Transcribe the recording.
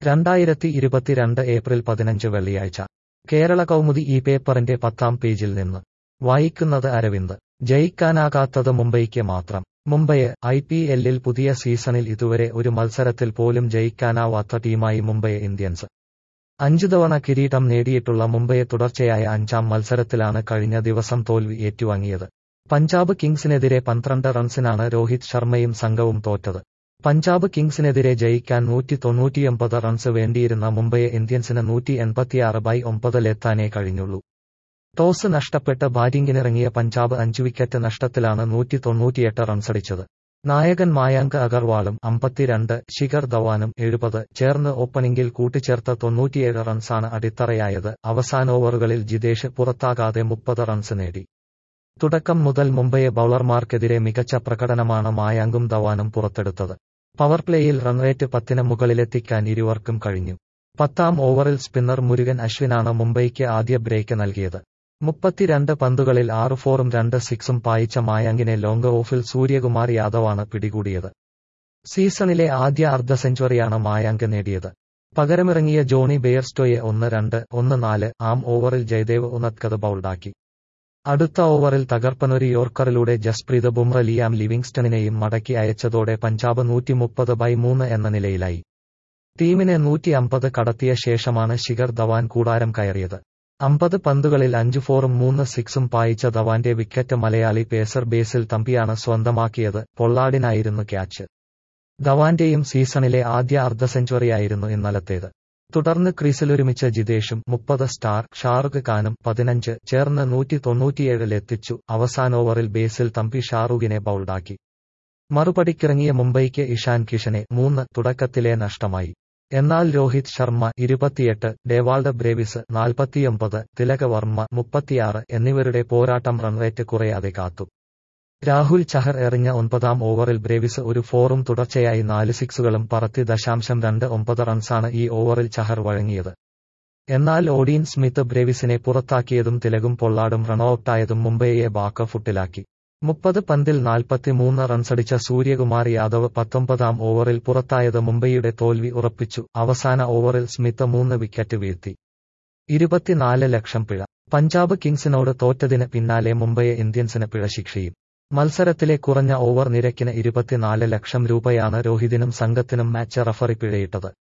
രണ്ടായിരത്തി ഇരുപത്തിരണ്ട് ഏപ്രിൽ പതിനഞ്ച് വെള്ളിയാഴ്ച കേരള കൗമുദി ഈ പേപ്പറിന്റെ പത്താം പേജിൽ നിന്ന് വായിക്കുന്നത് അരവിന്ദ് ജയിക്കാനാകാത്തത് മുംബൈക്ക് മാത്രം മുംബൈ ഐ പി എല്ലിൽ പുതിയ സീസണിൽ ഇതുവരെ ഒരു മത്സരത്തിൽ പോലും ജയിക്കാനാവാത്ത ടീമായി മുംബൈ ഇന്ത്യൻസ് അഞ്ചു തവണ കിരീടം നേടിയിട്ടുള്ള മുംബൈ തുടർച്ചയായ അഞ്ചാം മത്സരത്തിലാണ് കഴിഞ്ഞ ദിവസം തോൽവി ഏറ്റുവാങ്ങിയത് പഞ്ചാബ് കിങ്സിനെതിരെ പന്ത്രണ്ട് റൺസിനാണ് രോഹിത് ശർമ്മയും സംഘവും തോറ്റത് പഞ്ചാബ് കിങ്സിനെതിരെ ജയിക്കാൻ നൂറ്റി തൊണ്ണൂറ്റിയൊമ്പത് റൺസ് വേണ്ടിയിരുന്ന മുംബൈ ഇന്ത്യൻസിന് നൂറ്റി എൺപത്തിയാറ് ബൈ ഒമ്പതിലെത്താനേ കഴിഞ്ഞുള്ളൂ ടോസ് നഷ്ടപ്പെട്ട് ബാറ്റിംഗിനിറങ്ങിയ പഞ്ചാബ് അഞ്ചു വിക്കറ്റ് നഷ്ടത്തിലാണ് നൂറ്റി തൊണ്ണൂറ്റിയെട്ട് റൺസടിച്ചത് നായകൻ മായാങ്ക് അഗർവാളും അമ്പത്തിരണ്ട് ശിഖർ ധവാനും എഴുപത് ചേർന്ന് ഓപ്പണിംഗിൽ കൂട്ടിച്ചേർത്ത തൊണ്ണൂറ്റിയേഴ് റൺസാണ് അടിത്തറയായത് അവസാന ഓവറുകളിൽ ജിതേഷ് പുറത്താകാതെ മുപ്പത് റൺസ് നേടി തുടക്കം മുതൽ മുംബൈ ബൌളർമാർക്കെതിരെ മികച്ച പ്രകടനമാണ് മായാങ്കും ധവാനും പുറത്തെടുത്തത് പവർ പ്ലേയിൽ റൺറേറ്റ് പത്തിന് മുകളിലെത്തിക്കാൻ ഇരുവർക്കും കഴിഞ്ഞു പത്താം ഓവറിൽ സ്പിന്നർ മുരുകൻ അശ്വിനാണ് മുംബൈക്ക് ആദ്യ ബ്രേക്ക് നൽകിയത് മുപ്പത്തിരണ്ട് പന്തുകളിൽ ആറ് ഫോറും രണ്ട് സിക്സും പായിച്ച മായാങ്കിനെ ലോങ് ഓഫിൽ സൂര്യകുമാർ യാദവാണ് പിടികൂടിയത് സീസണിലെ ആദ്യ അർദ്ധ സെഞ്ചുറിയാണ് മായാങ്ക് നേടിയത് പകരമിറങ്ങിയ ജോണി ബെയർസ്റ്റോയെ ഒന്ന് രണ്ട് ഒന്ന് നാല് ആം ഓവറിൽ ജയദേവ് ഉനത്കത് ബൌൾഡാക്കി അടുത്ത ഓവറിൽ തകർപ്പനൊരു യോർക്കറിലൂടെ ജസ്പ്രീത് ബുംറ ലിയാം ലിവിങ്സ്റ്റണിനെയും മടക്കി അയച്ചതോടെ പഞ്ചാബ് നൂറ്റിമുപ്പത് ബൈ മൂന്ന് എന്ന നിലയിലായി ടീമിനെ നൂറ്റി അമ്പത് കടത്തിയ ശേഷമാണ് ശിഖർ ധവാൻ കൂടാരം കയറിയത് അമ്പത് പന്തുകളിൽ അഞ്ചു ഫോറും മൂന്ന് സിക്സും പായിച്ച ധവാന്റെ വിക്കറ്റ് മലയാളി പേസർ ബേസിൽ തമ്പിയാണ് സ്വന്തമാക്കിയത് പൊള്ളാടിനായിരുന്നു ക്യാച്ച് ധവാന്റെയും സീസണിലെ ആദ്യ അർദ്ധ സെഞ്ചുറിയായിരുന്നു ഇന്നലത്തേത് തുടർന്ന് ക്രീസിലൊരുമിച്ച ജിതേഷും മുപ്പത് സ്റ്റാർ ഷാറുഖ് ഖാനും പതിനഞ്ച് ചേർന്ന് നൂറ്റി തൊണ്ണൂറ്റിയേഴിലെത്തിച്ചു അവസാന ഓവറിൽ ബേസിൽ തമ്പി ഷാറൂഖിനെ ബൌൾഡാക്കി മറുപടിക്കിറങ്ങിയ മുംബൈക്ക് ഇഷാൻ കിഷനെ മൂന്ന് തുടക്കത്തിലെ നഷ്ടമായി എന്നാൽ രോഹിത് ശർമ്മ ഇരുപത്തിയെട്ട് ഡേവാൾഡ് ബ്രേവിസ് നാൽപ്പത്തിയൊമ്പത് തിലക വർമ്മ മുപ്പത്തിയാറ് എന്നിവരുടെ പോരാട്ടം റൺറേറ്റ് കുറയാതെ കാത്തു രാഹുൽ ചഹർ എറിഞ്ഞ ഒൻപതാം ഓവറിൽ ബ്രേവിസ് ഒരു ഫോറും തുടർച്ചയായി നാല് സിക്സുകളും പറത്തി ദശാംശം രണ്ട് ഒമ്പത് റൺസാണ് ഈ ഓവറിൽ ചഹർ വഴങ്ങിയത് എന്നാൽ ഓഡീൻ സ്മിത്ത് ബ്രേവിസിനെ പുറത്താക്കിയതും തിലകും പൊള്ളാടും റൺഔട്ടായതും മുംബൈയെ ബാക്ക് ഫുട്ടിലാക്കി മുപ്പത് പന്തിൽ നാൽപ്പത്തിമൂന്ന് റൺസടിച്ച സൂര്യകുമാർ യാദവ് പത്തൊമ്പതാം ഓവറിൽ പുറത്തായത് മുംബൈയുടെ തോൽവി ഉറപ്പിച്ചു അവസാന ഓവറിൽ സ്മിത്ത് മൂന്ന് വിക്കറ്റ് വീഴ്ത്തി ഇരുപത്തിനാല് ലക്ഷം പിഴ പഞ്ചാബ് കിങ്സിനോട് തോറ്റതിന് പിന്നാലെ മുംബൈ ഇന്ത്യൻസിന് പിഴ ശിക്ഷയും മത്സരത്തിലെ കുറഞ്ഞ ഓവർ നിരക്കിന് ഇരുപത്തിനാല് ലക്ഷം രൂപയാണ് രോഹിതിനും സംഘത്തിനും മാച്ച് റഫറി പിഴയിട്ടത്